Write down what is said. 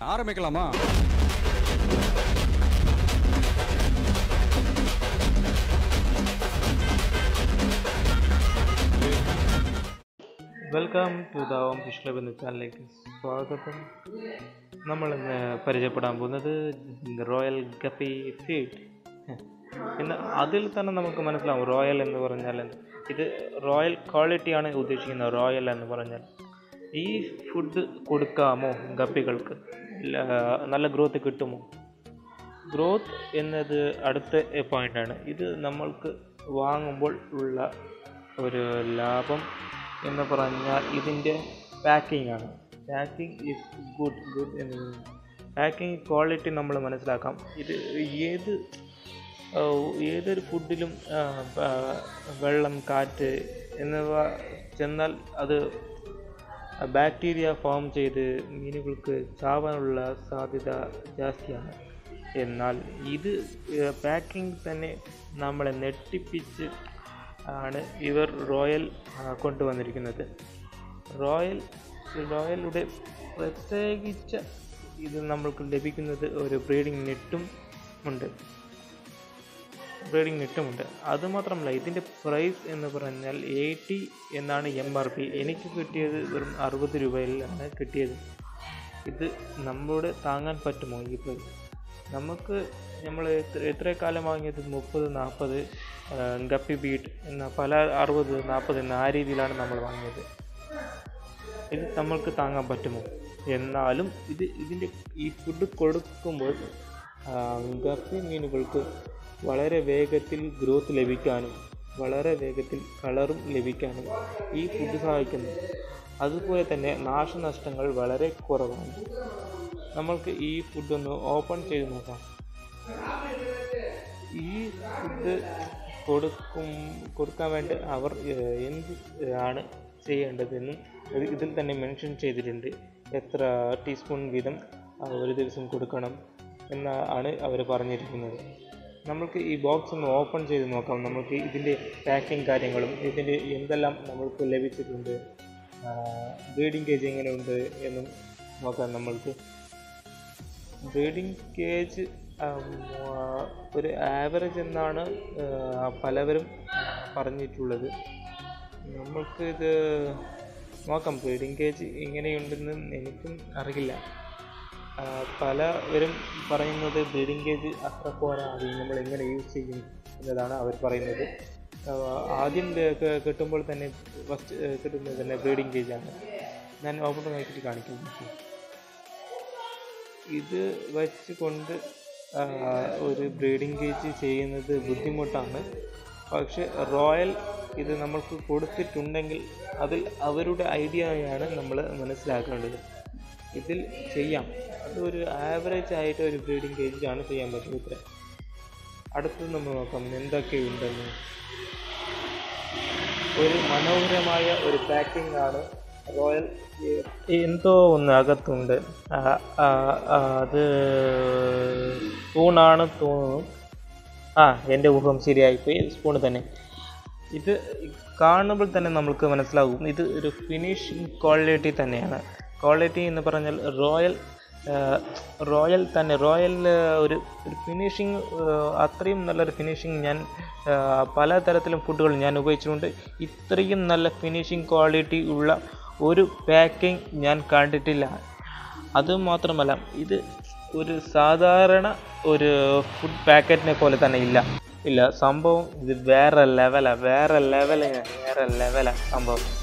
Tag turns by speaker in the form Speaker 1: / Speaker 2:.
Speaker 1: ஆரம்பிக்கலாமா
Speaker 2: welcome to the Om fish club എന്ന ചാനലിലേക്ക് സ്വാഗതം നമ്മൾ ഇന്ന് പരിചയപ്പെടാൻ പോകുന്നത് റോയൽ ഗപ്പി ഫീഡ് പിന്നെ അതിൽ തന്നെ നമുക്ക് മനസ്സിലാവും റോയൽ എന്ന് പറഞ്ഞാൽ എന്ത്. ഇത് റോയൽ ക്വാളിറ്റിയാണ് ഉദ്ദേശിക്കുന്നത് റോയൽ എന്ന് പറഞ്ഞാൽ ഈ ഫുഡ് കൊടുക്കാമോ ഗപ്പികൾക്ക് ല- നല്ല ഗ്രോത്ത് കിട്ടുമോ ഗ്രോത്ത് എന്നത് അടുത്ത പോയിൻ്റാണ് ഇത് നമ്മൾക്ക് വാങ്ങുമ്പോൾ ഉള്ള ഒരു ലാഭം എന്ന് പറഞ്ഞാൽ ഇതിൻ്റെ പാക്കിംഗ് ആണ് പാക്കിംഗ് ഈസ് ഗുഡ് ഗുഡ് എന്ന് പാക്കിംഗ് ക്വാളിറ്റി നമ്മൾ മനസ്സിലാക്കാം ഇത് ഏത് ആ, ഏതൊരു ഫുഡിലും ആ, ആ, വെള്ളം കാറ്റ് എന്നിവ ചെന്നാൽ അത് ബാക്ടീരിയ ഫോം ചെയ്ത് മീനുകൾക്ക് ചാവാനുള്ള സാധ്യത ജാസ്തിയാണ് എന്നാൽ ഇത് പാക്കിംഗ് തന്നെ നമ്മളെ നെട്ടിപ്പിച്ച് ആണ് ഇവർ റോയൽ ആ, കൊണ്ടുവന്നിരിക്കുന്നത് റോയൽ റോയലുടെ പ്രത്യേകിച്ച ഇത് നമ്മൾക്ക് ലഭിക്കുന്നത് ഒരു ബ്രീഡിംഗ് നെറ്റും ഉണ്ട് ബ്രീഡിംഗ് നെറ്റുമുണ്ട് അതുമാത്രമല്ല ഇതിൻ്റെ പ്രൈസ് എന്ന് പറഞ്ഞാൽ എയ്റ്റി എന്നാണ് എം ആർ പി എനിക്ക് കിട്ടിയത് വെറും അറുപത് രൂപയിലാണ് കിട്ടിയത് ഇത് നമ്മളോട് താങ്ങാൻ പറ്റുമോ ഈ പ്രൈസ് നമുക്ക് നമ്മൾ എത്ര എത്ര കാലം വാങ്ങിയത് മുപ്പത് നാൽപ്പത് ഗപ്പി ബീറ്റ് എന്ന പല അറുപത് നാൽപ്പത് എന്ന ആ രീതിയിലാണ് നമ്മൾ വാങ്ങിയത് ഇത് നമ്മൾക്ക് താങ്ങാൻ പറ്റുമോ എന്നാലും ഇത് ഇതിൻ്റെ ഈ ഫുഡ് കൊടുക്കുമ്പോൾ ആ, ഗപ്പി മീനുകൾക്ക് വളരെ വേഗത്തിൽ ഗ്രോത്ത് ലഭിക്കാനും വളരെ വേഗത്തിൽ കളറും ലഭിക്കാനും ഈ ഫുഡ് സഹായിക്കുന്നു അതുപോലെ തന്നെ നാശനഷ്ടങ്ങൾ വളരെ കുറവാണ് നമ്മൾക്ക് ഈ ഫുഡ് ഒന്ന് ഓപ്പൺ ചെയ്ത് നോക്കാം ഈ ഫുഡ് കൊടുക്കും കൊടുക്കാൻ വേണ്ടി അവർ ഏഹ്, എന്ത് ആണ് ചെയ്യേണ്ടതെന്നും ഇത് ഇതിൽ തന്നെ മെൻഷൻ ചെയ്തിട്ടുണ്ട് എത്ര ടീസ്പൂൺ വീതം ആ, ഒരു ദിവസം കൊടുക്കണം എന്ന ആണ് അവർ പറഞ്ഞിരിക്കുന്നത് നമ്മൾക്ക് ഈ ബോക്സ് ഒന്ന് ഓപ്പൺ ചെയ്ത് നോക്കാം നമുക്ക് ഇതിൻ്റെ പാക്കിംഗ് കാര്യങ്ങളും ഇതിൻ്റെ എന്തെല്ലാം നമ്മൾക്ക് ലഭിച്ചിട്ടുണ്ട് ബ്രീഡിംഗ് കേജ് എങ്ങനെയുണ്ട് എന്നും നോക്കാം നമ്മൾക്ക് ബ്രീഡിംഗ് കേജ് ഒരു ആവറേജ് എന്നാണ് ആ, പലവരും ആ, പറഞ്ഞിട്ടുള്ളത് നമ്മൾക്ക് ഇത് നോക്കാം ബ്രീഡിംഗ് കേജ് എങ്ങനെയുണ്ടെന്ന് എനിക്കും അറിയില്ല ആ, പലവരും പറയുന്നത് ബ്രീഡിംഗ് കേജ് അത്ര പോരാ അത് നമ്മൾ എങ്ങനെ യൂസ് ചെയ്യും എന്നതാണ് അവർ പറയുന്നത് ആ, ആദ്യം കെ- കെ- കിട്ടുമ്പോൾ തന്നെ ഫസ്റ്റ് കിട്ടുന്നത് തന്നെ ബ്രീഡിംഗ് കേജാണ് ഞാൻ ഓപ്പൺ നോക്കിയിട്ട് കാണിക്കാം നിങ്ങൾക്ക്. ഇത് വെച്ചുകൊണ്ട് ആ, ഒരു ബ്രീഡിംഗ് കേജ് ചെയ്യുന്നത് ബുദ്ധിമുട്ടാണ് പക്ഷെ റോയൽ ഇത് നമ്മൾക്ക് കൊടുത്തിട്ടുണ്ടെങ്കിൽ അതിൽ അവരുടെ ഐഡിയയാണ് നമ്മൾ മനസ്സിലാക്കേണ്ടത് ഇതിൽ ചെയ്യാം അതൊരു ആവറേജ് ആയിട്ട് ഒരു ബ്രീഡിംഗ് കേജിലാണ് ചെയ്യാൻ പറ്റും ഇത്ര അടുത്തത് നമ്മൾ നോക്കാം എന്തൊക്കെയുണ്ടെന്ന് ഒരു മനോഹരമായ ഒരു പാക്കിംഗ് ആണ് റോയൽ എന്തോ ഒന്ന് അകത്തുണ്ട് ആ, ആ, ആ, അത് സ്പൂണാണ് തോന്നുന്നു ആ എൻ്റെ ഊഹം ശരിയായിപ്പോയി സ്പൂണ് തന്നെ ഇത് കാണുമ്പോൾ തന്നെ നമുക്ക് മനസ്സിലാകും ഇത് ഒരു ഫിനിഷിംഗ് ക്വാളിറ്റി തന്നെയാണ് ക്വാളിറ്റി എന്ന് പറഞ്ഞാൽ റോയൽ റോയൽ തന്നെ റോയൽ ഒരു ഒരു ഫിനിഷിങ് അത്രയും നല്ലൊരു ഫിനിഷിങ് ഞാൻ ആ, പലതരത്തിലും ഫുഡുകൾ ഞാൻ ഉപയോഗിച്ചിട്ടുണ്ട് ഇത്രയും നല്ല ഫിനിഷിംഗ് ക്വാളിറ്റി ഉള്ള ഒരു പാക്കിംഗ് ഞാൻ കണ്ടിട്ടില്ല അതുമാത്രമല്ല ഇത് ഒരു സാധാരണ ഒരു ഫുഡ് പാക്കറ്റിനെ പോലെ തന്നെ ഇല്ല ഇല്ല സംഭവം ഇത് വേറെ ലെവലാണ് വേറെ ലെവലാണ് വേറെ ലെവലാണ് സംഭവം